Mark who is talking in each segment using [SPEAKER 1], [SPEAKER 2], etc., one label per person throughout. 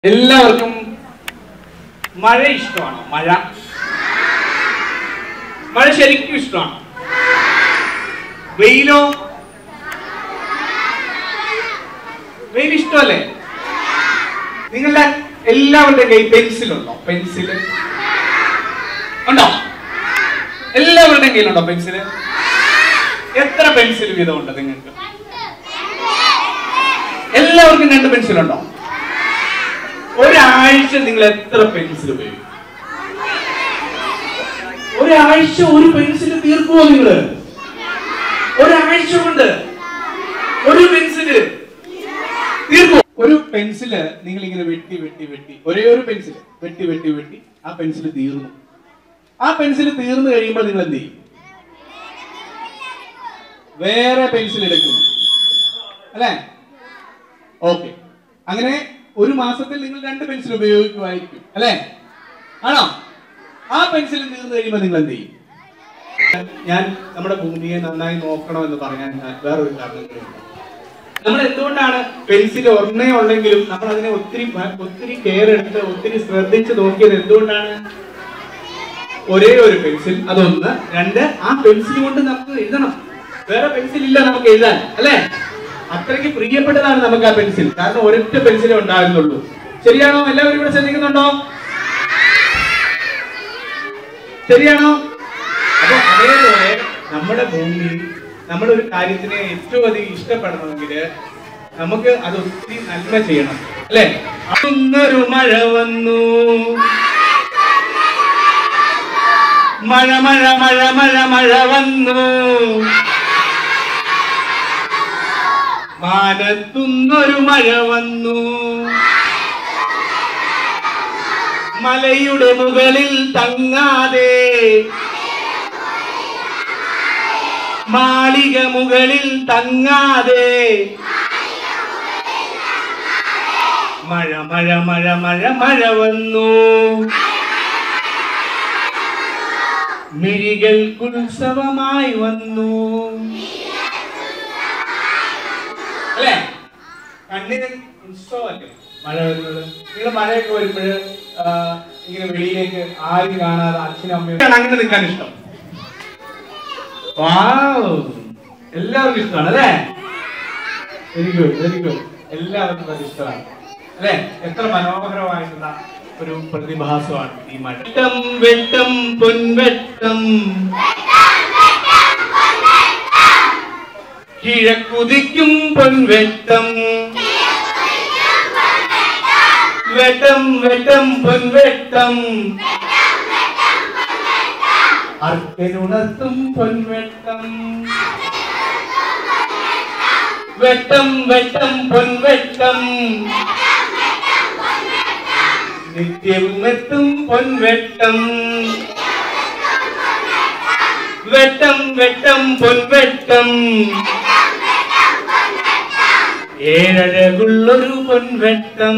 [SPEAKER 1] എല്ലാവർക്കും മഴ ഇഷ്ടമാണോ മഴ മഴ ശരിക്കും ഇഷ്ടമാണോ വെയിലോ വെയിൽ ഇഷ്ടമല്ലേ നിങ്ങളുടെ എല്ലാവരുടെ കയ്യിൽ പെൻസിൽ ഉണ്ടോ പെൻസിൽ ഉണ്ടോ എല്ലാവരുടെയും കയ്യിലുണ്ടോ പെൻസിൽ എത്ര പെൻസിൽ വീതം ഉണ്ട് നിങ്ങൾക്ക് എല്ലാവർക്കും രണ്ട് പെൻസിൽ ഉണ്ടോ ഒരാഴ്ച നിങ്ങൾ എത്ര പെൻസിൽ ഉപയോഗിക്കും ഒരാഴ്ച ഒരു പെൻസിൽ തീർക്കുമോ നിങ്ങള് ഒരാഴ്ച കൊണ്ട് ഒരു പെൻസില് തീർക്കുമോ ഒരു പെൻസില് നിങ്ങൾ ഇങ്ങനെ വെട്ടി വെട്ടി വെട്ടി ഒരേ ഒരു പെൻസിൽ വെട്ടി വെട്ടി വെട്ടി ആ പെൻസിൽ തീർന്നു ആ പെൻസിൽ തീർന്നു കഴിയുമ്പോൾ നിങ്ങൾ എന്ത് ചെയ്യും വേറെ പെൻസിൽ എടുക്കും അല്ലേ ഓക്കെ അങ്ങനെ ഒരു മാസത്തിൽ നിങ്ങൾ രണ്ട് പെൻസിൽ ഉപയോഗിക്കുമായിരിക്കും അല്ലേ ആണോ ആ പെൻസിൽ തീർന്നു കഴിയുമ്പോൾ നിങ്ങൾ എന്ത് ചെയ്യും ഞാൻ നമ്മുടെ ഭൂമിയെ നന്നായി നോക്കണമെന്ന് പറയാൻ ഞാൻ വേറൊരു കാരണം കൂടിയുണ്ട്. നമ്മൾ എന്തുകൊണ്ടാണ് പെൻസിൽ ഒന്നേ ഉള്ളെങ്കിലും നമ്മൾ അതിനെ ഒത്തിരി ഭ- ഒത്തിരി കെയർ എടുത്ത് ഒത്തിരി ശ്രദ്ധിച്ച് നോക്കിയത് എന്തുകൊണ്ടാണ് ഒരേ ഒരു പെൻസിൽ അതൊന്ന് രണ്ട് ആ പെൻസിൽ കൊണ്ട് നമുക്ക് എഴുതണം വേറെ പെൻസിൽ ഇല്ല നമുക്ക് എഴുതാൻ അല്ലേ അത്രയ്ക്ക് പ്രിയപ്പെട്ടതാണ് നമുക്ക് ആ പെൻസിൽ കാരണം ഒരൊറ്റ പെൻസിലേ ഉണ്ടാകുന്നുള്ളൂ ശരിയാണോ എല്ലാവരും ഇവിടെ ശ്രദ്ധിക്കുന്നുണ്ടോ ശരിയാണോ അപ്പൊ അതേപോലെ നമ്മുടെ ഭൂമി നമ്മുടെ ഒരു കാര്യത്തിനെ ഏറ്റവും അധികം ഇഷ്ടപ്പെടണമെങ്കിൽ നമുക്ക് അത് ഒത്തിരി നന്മ ചെയ്യണം അല്ലെ അന്നൊരു മഴ വന്നു മഴ മഴ മഴ മഴ മഴ വന്നു മാനത്തുന്നൊരു മഴ വന്നു മലയുടെ മുകളിൽ തങ്ങാതെ മാളിക മുകളിൽ തങ്ങാതെ മഴ മഴ മഴ മഴ മഴ വന്നു മിഴികൾക്കുത്സവമായി വന്നു അല്ലേ കണ്ണിന് ഉത്സവമല്ലേ മഴ വരുന്നത് നിങ്ങൾ മഴയൊക്കെ വരുമ്പോൾ ഇങ്ങനെ വെളിയിലേക്ക് ആരും കാണാതെ അച്ഛനും അമ്മയും അങ്ങനെ നിൽക്കാൻ ഇഷ്ടം വാവ് എല്ലാവർക്കും ഇഷ്ടമാണ് അല്ലേ വെരി ഗുഡ് വെരി ഗുഡ് എല്ലാവർക്കും അത് ഇഷ്ടമാണ് അല്ലേ എത്ര മനോഹരമായിട്ടുള്ള ഒരു പ്രതിഭാസമാണ് ഈ മഴ വെട്ടം വെട്ടം പൊൻവെട്ടം കിഴക്കുതിക്കും പൊൻവെട്ടം വെട്ടം വെട്ടം പൊൻവെട്ടം അർക്കനുണർത്തും പൊൻവെട്ടം വെട്ടം വെട്ടം പൊൻവെട്ടം നിത്യവും എത്തും പൊൻവെട്ടം വെട്ടം വെട്ടം പൊൻവെട്ടം ഏഴഴകുള്ളൊരു പൊൻവെട്ടം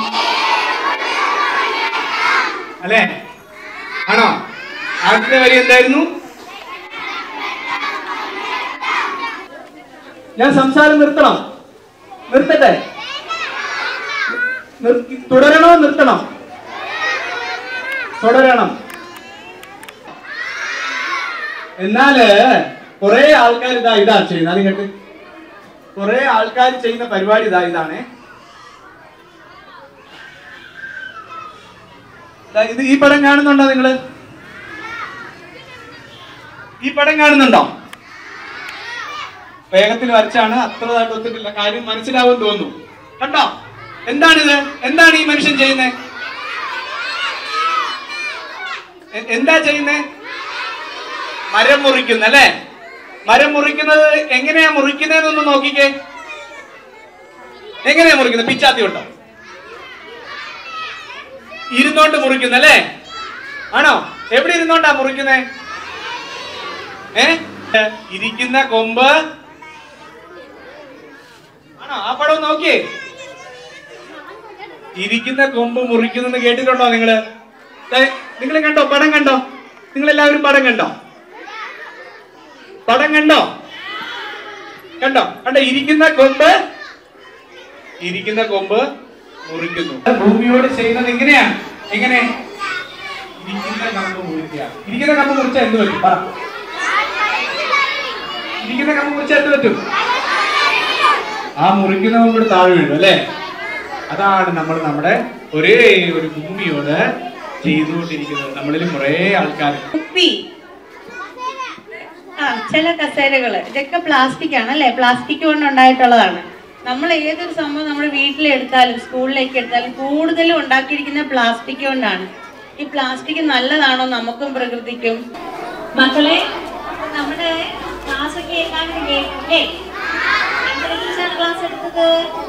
[SPEAKER 1] അല്ലേ ആണോ ആദ്യത്തെ വരി എന്തായിരുന്നു ഞാൻ സംസാരം നിർത്തണം നിർത്തട്ടെ നിർത്തി തുടരണോ നിർത്തണം തുടരണം എന്നാല് കുറെ ആൾക്കാർ ഇതാ ഇതാ ചെയ്യുന്നത് അതിങ്ങട്ട് കുറെ ആൾക്കാർ ചെയ്യുന്ന പരിപാടി ഇതാ ഇതാണ് ദാ ഇത് ഈ പടം കാണുന്നുണ്ടോ നിങ്ങള് ഈ പടം കാണുന്നുണ്ടോ വേഗത്തിൽ വരച്ചാണ് അത്ര ഇതായിട്ട് ഒത്തിട്ടില്ല കാര്യം മനസ്സിലാവും തോന്നുന്നു കണ്ടോ എന്താണിത് എന്താണ് ഈ മനുഷ്യൻ ചെയ്യുന്നത് എന്താ ചെയ്യുന്നേ മരം മുറിക്കുന്ന അല്ലേ മരം മുറിക്കുന്നത് എങ്ങനെയാ മുറിക്കുന്നതെന്നൊന്ന് നോക്കിക്കേ എങ്ങനെയാ മുറിക്കുന്നത് പിച്ചാത്തി ഉണ്ടോ ഇരുന്നോണ്ട് മുറിക്കുന്ന അല്ലേ ആണോ എവിടെ ഇരുന്നോണ്ടാ മുറിക്കുന്നേ ഏ ഇരിക്കുന്ന കൊമ്പ് ആണോ ആ പടം നോക്കിയേ ഇരിക്കുന്ന കൊമ്പ് മുറിക്കുന്നെന്ന് കേട്ടിട്ടുണ്ടോ നിങ്ങള് നിങ്ങൾ കണ്ടോ പടം കണ്ടോ നിങ്ങൾ എല്ലാവരും പടം കണ്ടോ പടം കണ്ടോ കണ്ടോ കണ്ടോ ഇരിക്കുന്ന കൊമ്പ് ഇരിക്കുന്ന കൊമ്പ് മുറിക്കുന്നു ഭൂമിയോട് ചെയ്യുന്നത് എങ്ങനെയാണ് എങ്ങനെ ഇരിക്കുന്ന കമ്പ് മുറിക്കുക ഇരിക്കുന്ന കമ്പ് മുറിച്ചാൽ എന്ത് പറ്റും പറ ഇരിക്കുന്ന കമ്പ് മുറിച്ചാൽ എന്ത് പറ്റും ആ മുറിക്കുന്നവൻ കൂടെ താഴെ വീഴും അല്ലേ അതാണ് നമ്മൾ നമ്മുടെ ഒരേ ഒരു ഭൂമിയോട് ചെയ്തുകൊണ്ടിരിക്കുന്നത് നമ്മളിൽ കുറേ ആൾക്കാർ
[SPEAKER 2] കുപ്പി ആ ചില കസേരകള് ഇതൊക്കെ പ്ലാസ്റ്റിക് ആണ് അല്ലേ പ്ലാസ്റ്റിക് കൊണ്ട് ഉണ്ടായിട്ടുള്ളതാണ് നമ്മൾ ഏതൊരു സംഭവം നമ്മൾ വീട്ടിലെടുത്താലും സ്കൂളിലേക്ക് എടുത്താലും കൂടുതലും ഉണ്ടാക്കിയിരിക്കുന്ന പ്ലാസ്റ്റിക് കൊണ്ടാണ് ഈ പ്ലാസ്റ്റിക് നല്ലതാണോ നമുക്കും പ്രകൃതിക്കും
[SPEAKER 3] മക്കളെ നമ്മുടെ ക്ലാസ് ഒക്കെ എല്ലാവരും കേൾക്കില്ലേ എന്തിനെ കുറിച്ചാണ് ക്ലാസ് എടുത്തത്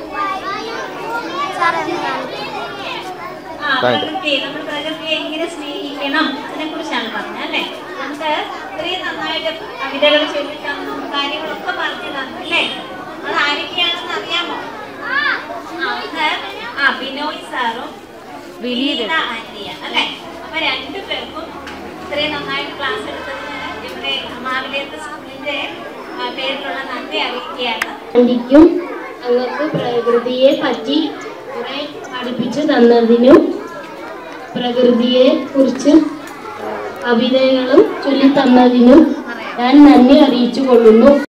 [SPEAKER 3] ആ പ്രകൃതി നമ്മൾ പ്രകൃതിയെ എങ്ങനെ സ്നേഹിക്കണം അതിനെ കുറിച്ചാണ് പറഞ്ഞത് അല്ലേ നമുക്ക് ഇത്രയും നന്നായിട്ട് കവിതകൾ ചൊല്ലിത്തന്നു കാര്യങ്ങളൊക്കെ പറഞ്ഞു തന്നു അല്ലേ അത് ആരൊക്കെയാണെന്ന് അറിയാമോ ആ ഒന്ന് ആ ബിനോയ് സാറും വിനീത ആന്റിയാണ് അല്ലേ അപ്പൊ രണ്ടു പേർക്കും ഇത്രയും നന്നായിട്ട് ക്ലാസ് എടുത്തതിന് ഇവിടെ മാവിലേത്തെ സ്കൂളിന്റെ ആ, പേരിലുള്ള നന്ദി അറിയിക്കുകയാണ്
[SPEAKER 4] ആന്റിക്കും ഞങ്ങൾക്ക് പ്രകൃതിയെ പറ്റി കുറെ പഠിപ്പിച്ചു തന്നതിനും പ്രകൃതിയെ കുറിച്ച് കവിതകളും ചൊല്ലിത്തന്നതിനും ഞാൻ നന്ദി അറിയിച്ചു കൊള്ളുന്നു